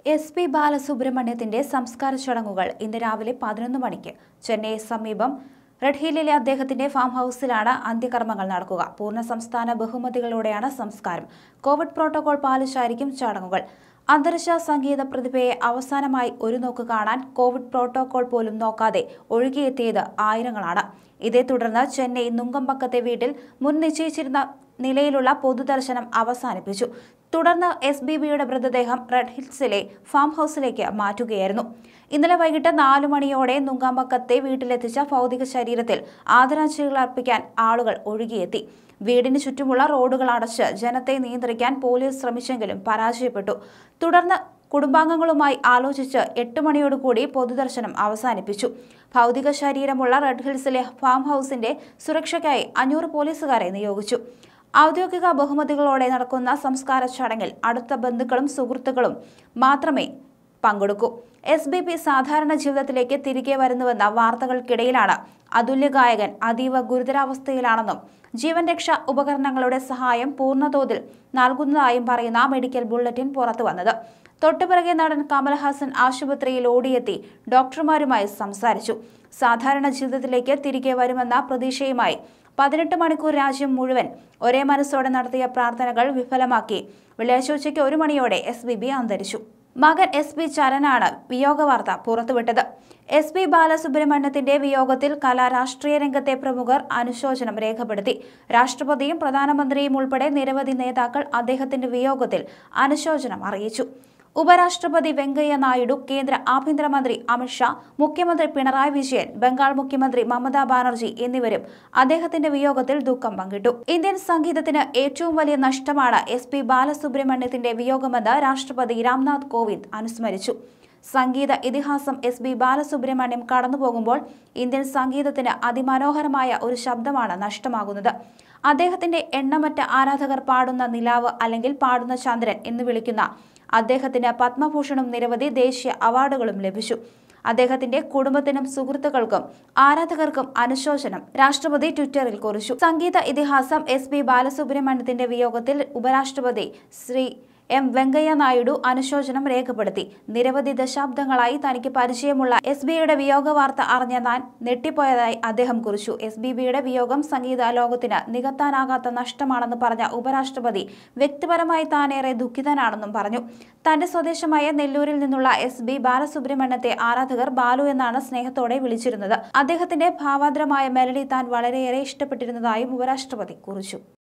S P ബാലസുബ്രഹ്മണ്യത്തിന്റെ സംസ്കാര ചടങ്ങുകൾ ഇന്ന് രാവിലെ പതിനൊന്ന് മണിക്ക് ചെന്നൈ സമീപം റെഡ് ഹില്ലിലെ അദ്ദേഹത്തിന്റെ ഫാം ഹൌസിലാണ് അന്ത്യകർമ്മങ്ങൾ നടക്കുക പൂർണ്ണ സംസ്ഥാന ബഹുമതികളോടെയാണ് സംസ്കാരം കോവിഡ് പ്രോട്ടോകോൾ പാലിച്ചായിരിക്കും ചടങ്ങുകൾ അന്തരിച്ച സംഗീത പ്രതിഭയെ അവസാനമായി ഒരു നോക്ക് കാണാൻ കോവിഡ് പ്രോട്ടോകോൾ പോലും നോക്കാതെ ഒഴുകിയെത്തിയത് ആയിരങ്ങളാണ് ഇതേ തുടർന്ന് ചെന്നൈ നുങ്കമ്പക്കത്തെ വീട്ടിൽ മുൻ നിശ്ചയിച്ചിരുന്ന നിലയിലുള്ള പൊതുദർശനം അവസാനിപ്പിച്ചു തുടർന്ന് എസ് ബി ബിയുടെ മൃതദേഹം റെഡ് ഹിൽസിലെ ഫാം ഹൌസിലേക്ക് മാറ്റുകയായിരുന്നു ഇന്നലെ വൈകിട്ട് നാലു മണിയോടെ നുങ്കാമ്പക്കത്തെ വീട്ടിലെത്തിച്ച ഭൗതിക ശരീരത്തിൽ ആദരാഞ്ജലികൾ അർപ്പിക്കാൻ ആളുകൾ ഒഴുകിയെത്തി വീടിന് ചുറ്റുമുള്ള റോഡുകൾ അടച്ച് ജനത്തെ നിയന്ത്രിക്കാൻ പോലീസ് ശ്രമിച്ചെങ്കിലും പരാജയപ്പെട്ടു തുടർന്ന് കുടുംബാംഗങ്ങളുമായി ആലോചിച്ച് എട്ട് മണിയോടുകൂടി പൊതുദർശനം അവസാനിപ്പിച്ചു ഭൗതിക ശരീരമുള്ള റെഡ് ഹിൽസിലെ ഫാം ഹൌസിന്റെ സുരക്ഷയ്ക്കായി അഞ്ഞൂറ് പോലീസുകാരെ നിയോഗിച്ചു ഔദ്യോഗിക ബഹുമതികളോടെ നടക്കുന്ന സംസ്കാര ചടങ്ങിൽ അടുത്ത ബന്ധുക്കളും സുഹൃത്തുക്കളും മാത്രമേ പങ്കെടുക്കൂ എസ് ബി പി സാധാരണ ജീവിതത്തിലേക്ക് തിരികെ വരുന്നുവെന്ന വാർത്തകൾക്കിടയിലാണ് അതുല്യ ഗായകൻ അതീവ ഗുരുതരാവസ്ഥയിലാണെന്നും ജീവൻ രക്ഷാ ഉപകരണങ്ങളുടെ സഹായം പൂർണ്ണതോതിൽ നൽകുന്നതായും പറയുന്ന മെഡിക്കൽ ബുള്ളറ്റിൻ പുറത്തു വന്നത് തൊട്ടുപിറകെ നടൻ കമൽഹാസൻ ആശുപത്രിയിൽ ഓടിയെത്തി ഡോക്ടർമാരുമായി സംസാരിച്ചു സാധാരണ ജീവിതത്തിലേക്ക് തിരികെ വരുമെന്ന പ്രതീക്ഷയുമായി പതിനെട്ട് മണിക്കൂർ രാജ്യം മുഴുവൻ ഒരേ മനസ്സോടെ നടത്തിയ പ്രാർത്ഥനകൾ വിഫലമാക്കി വെള്ളിയാഴ്ച ഉച്ചയ്ക്ക് ഒരു മണിയോടെ എസ് ബി ബി അന്തരിച്ചു മകൻ എസ് പി ചരനാണ് വിയോഗവാർത്ത പുറത്തുവിട്ടത് എസ് പി ബാലസുബ്രഹ്മണ്യത്തിന്റെ വിയോഗത്തിൽ കലാ രാഷ്ട്രീയ രംഗത്തെ പ്രമുഖർ അനുശോചനം രേഖപ്പെടുത്തി രാഷ്ട്രപതിയും പ്രധാനമന്ത്രിയും ഉൾപ്പെടെ നിരവധി നേതാക്കൾ അദ്ദേഹത്തിന്റെ വിയോഗത്തിൽ അനുശോചനം അറിയിച്ചു ഉപരാഷ്ട്രപതി വെങ്കയ്യ നായിഡു കേന്ദ്ര ആഭ്യന്തരമന്ത്രി അമിത്ഷാ മുഖ്യമന്ത്രി പിണറായി വിജയൻ ബംഗാൾ മുഖ്യമന്ത്രി മമതാ ബാനർജി എന്നിവരും അദ്ദേഹത്തിന്റെ വിയോഗത്തിൽ ദുഃഖം പങ്കിട്ടു ഇന്ത്യൻ സംഗീതത്തിന് ഏറ്റവും വലിയ നഷ്ടമാണ് എസ് പി ബാലസുബ്രഹ്മണ്യത്തിന്റെ വിയോഗമെന്ന് രാഷ്ട്രപതി രാംനാഥ് കോവിന്ദ് അനുസ്മരിച്ചു സംഗീത ഇതിഹാസം എസ് ബി ബാലസുബ്രഹ്മണ്യം കടന്നുപോകുമ്പോൾ ഇന്ത്യൻ സംഗീതത്തിന് അതിമനോഹരമായ ഒരു ശബ്ദമാണ് നഷ്ടമാകുന്നത് അദ്ദേഹത്തിന്റെ എണ്ണമറ്റ ആരാധകർ പാടുന്ന നിലാവ് അല്ലെങ്കിൽ പാടുന്ന ചന്ദ്രൻ എന്ന് വിളിക്കുന്ന അദ്ദേഹത്തിന് പത്മഭൂഷണും നിരവധി ദേശീയ അവാർഡുകളും ലഭിച്ചു അദ്ദേഹത്തിന്റെ കുടുംബത്തിനും സുഹൃത്തുക്കൾക്കും ആരാധകർക്കും അനുശോചനം രാഷ്ട്രപതി ട്വിറ്ററിൽ കുറിച്ചു സംഗീത ഇതിഹാസം എസ് പി ബാലസുബ്രഹ്മണ്യത്തിന്റെ വിയോഗത്തിൽ ഉപരാഷ്ട്രപതി ശ്രീ എം വെങ്കയ്യ നായിഡു അനുശോചനം രേഖപ്പെടുത്തി നിരവധി ദശാബ്ദങ്ങളായി തനിക്ക് പരിചയമുള്ള എസ് ബിയുടെ വിയോഗ വാർത്ത അറിഞ്ഞ താൻ ഞെട്ടിപ്പോയതായി അദ്ദേഹം കുറിച്ചു എസ് ബി ബിയുടെ വിയോഗം സംഗീത ലോകത്തിന് നികത്താനാകാത്ത നഷ്ടമാണെന്ന് പറഞ്ഞ ഉപരാഷ്ട്രപതി വ്യക്തിപരമായി താനേറെ ദുഃഖിതനാണെന്നും പറഞ്ഞു തന്റെ സ്വദേശമായ നെല്ലൂരിൽ നിന്നുള്ള എസ് ബി ബാലസുബ്രഹ്മണ്യത്തെ ആരാധകർ ബാലു എന്നാണ് സ്നേഹത്തോടെ വിളിച്ചിരുന്നത് അദ്ദേഹത്തിന്റെ ഭാവാദ്രമായ മെലഡി താൻ വളരെയേറെ ഇഷ്ടപ്പെട്ടിരുന്നതായും ഉപരാഷ്ട്രപതി കുറിച്ചു